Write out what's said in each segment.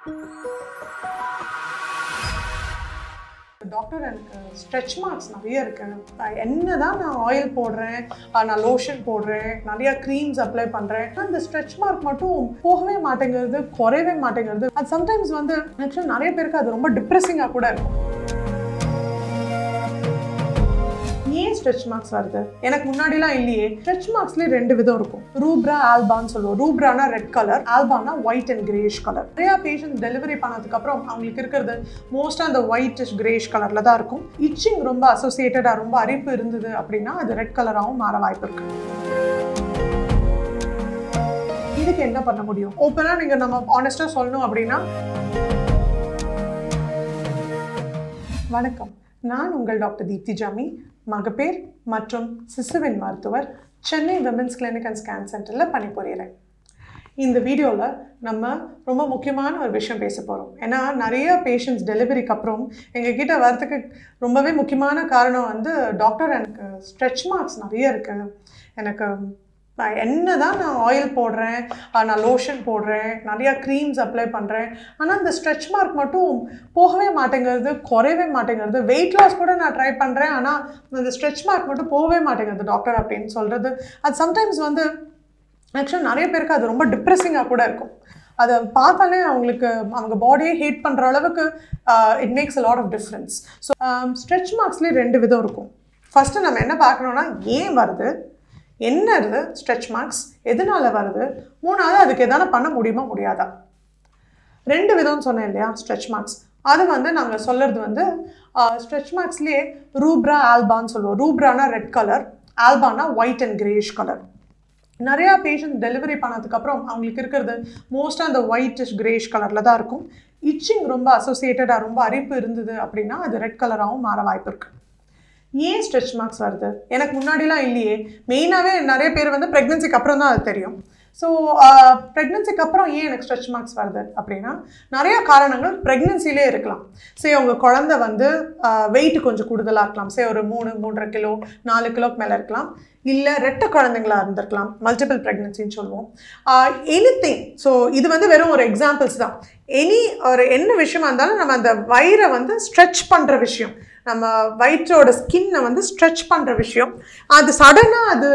doctor எனக்கு stretch marks நிறைய இருக்கு என்ன தான் நான் ஆயில் போடுறேன் அஹ் நான் லோஷன் போடுறேன் நிறைய க்ரீம்ஸ் அப்ளை பண்ணுறேன் அந்த ஸ்ட்ரெச் மார்க் மட்டும் போகவே மாட்டேங்கிறது குறையவே மாட்டேங்கிறது அது சம்டைம்ஸ் வந்து ஆக்சுவலாக நிறைய பேருக்கு அது ரொம்ப டிப்ரெஸிங்காக கூட இருக்கும் ஏன் ஸ்ட்ரெச் மார்க்ஸ் வருது எனக்கு முன்னாடிலாம் இல்லையே ஸ்ட்ரெச் மார்க்ஸ்லேயே ரெண்டு விதம் இருக்கும் ரூப்ரா ஆல்பான்னு சொல்லுவோம் ரூப்ரானா ரெட் கலர் ஆல்பானா ஒயிட் அண்ட் கிரேஷ் கலர் நிறையா பேஷண்ட் டெலிவரி பண்ணதுக்கப்புறம் அவங்களுக்கு இருக்கிறது மோஸ்ட்டாக அந்த ஒயிட்டிஷ் கிரேஷ் கலரில் தான் இருக்கும் இச்சிங் ரொம்ப அசோசியேட்டடாக ரொம்ப அரிப்பு இருந்தது அப்படின்னா அது ரெட் கலராகவும் மாற வாய்ப்பு இருக்கு இதுக்கு என்ன பண்ண முடியும் ஓப்பனாக நீங்கள் நம்ம ஆனஸ்டாக சொல்லணும் அப்படின்னா வணக்கம் நான் உங்கள் டாக்டர் தீப்தி ஜாமி மகப்பேர் மற்றும் சிசுவின் மருத்துவர் Chennai women's clinic and scan சென்டரில் பணிபுரிகிறேன் இந்த வீடியோவில் நம்ம ரொம்ப முக்கியமான ஒரு விஷயம் பேச போகிறோம் ஏன்னா நிறைய பேஷண்ட்ஸ் டெலிவரிக்கு அப்புறம் எங்ககிட்ட வரதுக்கு ரொம்பவே முக்கியமான காரணம் வந்து டாக்டர் எனக்கு ஸ்ட்ரெச் மார்க்ஸ் நிறைய இருக்குது எனக்கு நான் என்ன தான் நான் ஆயில் போடுறேன் அஹ் நான் லோஷன் போடுறேன் நிறையா க்ரீம்ஸ் அப்ளை பண்ணுறேன் ஆனால் அந்த ஸ்ட்ரெச் மார்க் மட்டும் போகவே மாட்டேங்கிறது குறையவே மாட்டேங்கிறது வெயிட் லாஸ் கூட நான் ட்ரை பண்ணுறேன் ஆனால் அந்த ஸ்ட்ரெச் மார்க் மட்டும் போகவே மாட்டேங்கிறது டாக்டர் அப்படின்னு சொல்கிறது அது சம்டைம்ஸ் வந்து ஆக்சுவலாக நிறைய பேருக்கு அது ரொம்ப டிப்ரெஸிங்காக கூட இருக்கும் அதை பார்த்தாலே அவங்களுக்கு அவங்க பாடியை ஹேட் பண்ணுற அளவுக்கு it makes a lot of difference so stretch மார்க்ஸ்லேயே ரெண்டு விதம் இருக்கும் ஃபஸ்ட்டு நம்ம என்ன பார்க்கணுன்னா ஏன் வருது என்ன இது ஸ்ட்ரெச் மார்க்ஸ் எதனால வருது மூணாவது அதுக்கு எதனா பண்ண முடியுமா முடியாதா ரெண்டு விதம்னு சொன்னேன் இல்லையா ஸ்ட்ரெச் மார்க்ஸ் அது வந்து நாங்கள் சொல்கிறது வந்து ஸ்ட்ரெச் மார்க்ஸ்லேயே ரூப்ரா ஆல்பான்னு சொல்லுவோம் ரூப்ரானா ரெட் கலர் ஆல்பானா ஒயிட் அண்ட் கிரேஷ் கலர் நிறையா பேஷண்ட் டெலிவரி பண்ணதுக்கப்புறம் அவங்களுக்கு இருக்கிறது மோஸ்ட்டாக அந்த ஒயிட்டிஷ் கிரேஷ் கலரில் தான் இருக்கும் இச்சிங் ரொம்ப அசோசியேட்டடாக ரொம்ப அரிப்பு இருந்தது அப்படின்னா அது ரெட் கலராகவும் மாற வாய்ப்பு இருக்குது ஏன் ஸ்ட்ரெச் மார்க்ஸ் வருது எனக்கு முன்னாடிலாம் இல்லையே மெயினாகவே நிறைய பேர் வந்து ப்ரெக்னென்சிக்கு அப்புறம் தான் அது தெரியும் ஸோ ப்ரெக்னென்சிக்கு அப்புறம் ஏன் எனக்கு ஸ்ட்ரெச் மார்க்ஸ் வருது அப்படின்னா நிறைய காரணங்கள் ப்ரெக்னென்சிலே இருக்கலாம் சரி உங்கள் குழந்தை வந்து வெயிட் கொஞ்சம் கூடுதலாக இருக்கலாம் சரி ஒரு மூணு மூன்றரை கிலோ நாலு கிலோக்கு மேலே இருக்கலாம் இல்லை ரெட்டை குழந்தைங்களா இருந்திருக்கலாம் மல்டிபிள் ப்ரெக்னென்சின்னு சொல்லுவோம் எனி திங் ஸோ இது வந்து வெறும் ஒரு எக்ஸாம்பிள்ஸ் தான் எனி ஒரு என்ன விஷயமா இருந்தாலும் நம்ம அந்த வயிறை வந்து ஸ்ட்ரெச் பண்ணுற விஷயம் நம்ம வயிற்றோட ஸ்கின்னை வந்து ஸ்ட்ரெச் பண்ணுற விஷயம் அது சடனாக அது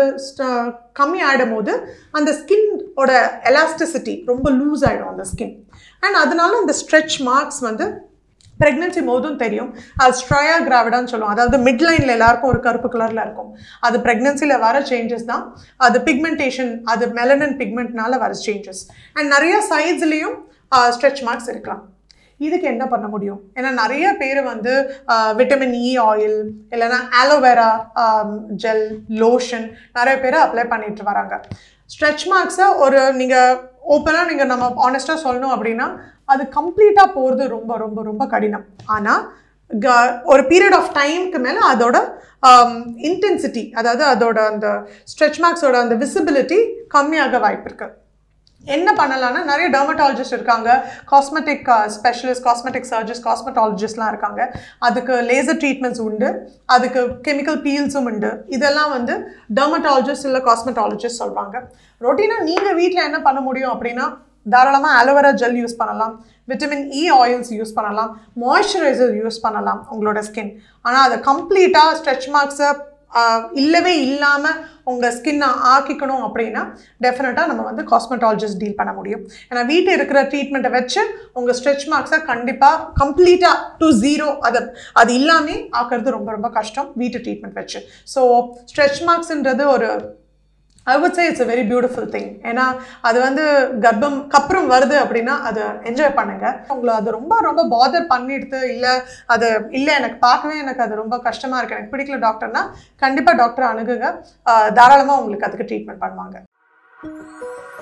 கம்மி ஆகிடும் போது அந்த ஸ்கின்னோட எலாஸ்டிசிட்டி ரொம்ப லூஸ் ஆகிடும் அந்த ஸ்கின் அண்ட் அதனால அந்த ஸ்ட்ரெச் மார்க்ஸ் வந்து ப்ரெக்னென்சி போதும் தெரியும் அது ஸ்ட்ரயா கிராவிடான்னு சொல்லுவோம் அதாவது மிட் லைனில் எல்லாருக்கும் ஒரு கருப்பு கலரில் இருக்கும் அது ப்ரெக்னென்சியில் வர சேஞ்சஸ் தான் அது பிக்மெண்டேஷன் அது மெலனன் பிக்மெண்ட்னால வர சேஞ்சஸ் அண்ட் நிறைய சைட்ஸ்லேயும் ஸ்ட்ரெச் மார்க்ஸ் இருக்கலாம் இதுக்கு என்ன பண்ண முடியும் ஏன்னா நிறைய பேர் வந்து விட்டமின் இ ஆயில் இல்லைன்னா ஆலோவேரா ஜெல் லோஷன் நிறைய பேர் அப்ளை பண்ணிட்டு வராங்க ஸ்ட்ரெச் மார்க்ஸை ஒரு நீங்கள் ஓப்பனாக நீங்கள் நம்ம ஆனஸ்ட்டாக சொல்லணும் அப்படின்னா அது கம்ப்ளீட்டாக போகிறது ரொம்ப ரொம்ப ரொம்ப கடினம் ஆனால் க ஒரு பீரியட் ஆஃப் டைமுக்கு மேலே அதோட இன்டென்சிட்டி அதாவது அதோட அந்த ஸ்ட்ரெச் மார்க்ஸோட அந்த விசிபிலிட்டி கம்மியாக வாய்ப்பு இருக்குது என்ன பண்ணலாம்னா நிறைய டெர்மட்டாலஜிஸ்ட் இருக்காங்க காஸ்மெட்டிக் ஸ்பெஷலிஸ்ட் காஸ்மெட்டிக் சர்ஜஸ் காஸ்மெட்டாலஜிஸ்ட்லாம் இருக்காங்க அதுக்கு லேசர் ட்ரீட்மெண்ட்ஸ் உண்டு அதுக்கு கெமிக்கல் பீல்ஸும் உண்டு இதெல்லாம் வந்து டெர்மட்டாலஜிஸ்ட் இல்லை காஸ்மெட்டாலஜிஸ்ட் சொல்கிறாங்க ரொட்டீனாக நீங்கள் வீட்டில் என்ன பண்ண முடியும் அப்படின்னா தாராளமாக அலோவேரா ஜெல் யூஸ் பண்ணலாம் விட்டமின் இ ஆயில்ஸ் யூஸ் பண்ணலாம் மாய்ஸ்சரைசர் யூஸ் பண்ணலாம் உங்களோட ஸ்கின் ஆனால் அதை கம்ப்ளீட்டாக ஸ்ட்ரெச் மார்க்ஸை இல்லவே இல்லாமல் உங்கள் ஸ்கின்னை ஆக்கிக்கணும் அப்படின்னா டெஃபினட்டாக நம்ம வந்து காஸ்மெட்டாலஜிஸ்ட் டீல் பண்ண முடியும் ஏன்னா வீட்டில் இருக்கிற ட்ரீட்மெண்ட்டை வச்சு உங்கள் ஸ்ட்ரெச் மார்க்ஸை கண்டிப்பாக கம்ப்ளீட்டாக டு ஜீரோ அது அது இல்லாமே ஆக்கிறது ரொம்ப ரொம்ப கஷ்டம் வீட்டு ட்ரீட்மெண்ட் வச்சு ஸோ ஸ்ட்ரெச் மார்க்ஸ்ன்றது ஒரு I would say it's a very beautiful thing ஏன்னா அது வந்து கர்ப்பம் கப்புறம் வருது அப்படின்னா அதை என்ஜாய் பண்ணுங்க உங்களை அது ரொம்ப ரொம்ப பாதர் பண்ணிடுது இல்லை அது இல்லை எனக்கு பார்க்கவே எனக்கு அது ரொம்ப கஷ்டமாக இருக்குது எனக்கு பிடிக்கல டாக்டர்னா கண்டிப்பாக டாக்டர் அணுகுங்க தாராளமாக உங்களுக்கு அதுக்கு ட்ரீட்மெண்ட் பண்ணுவாங்க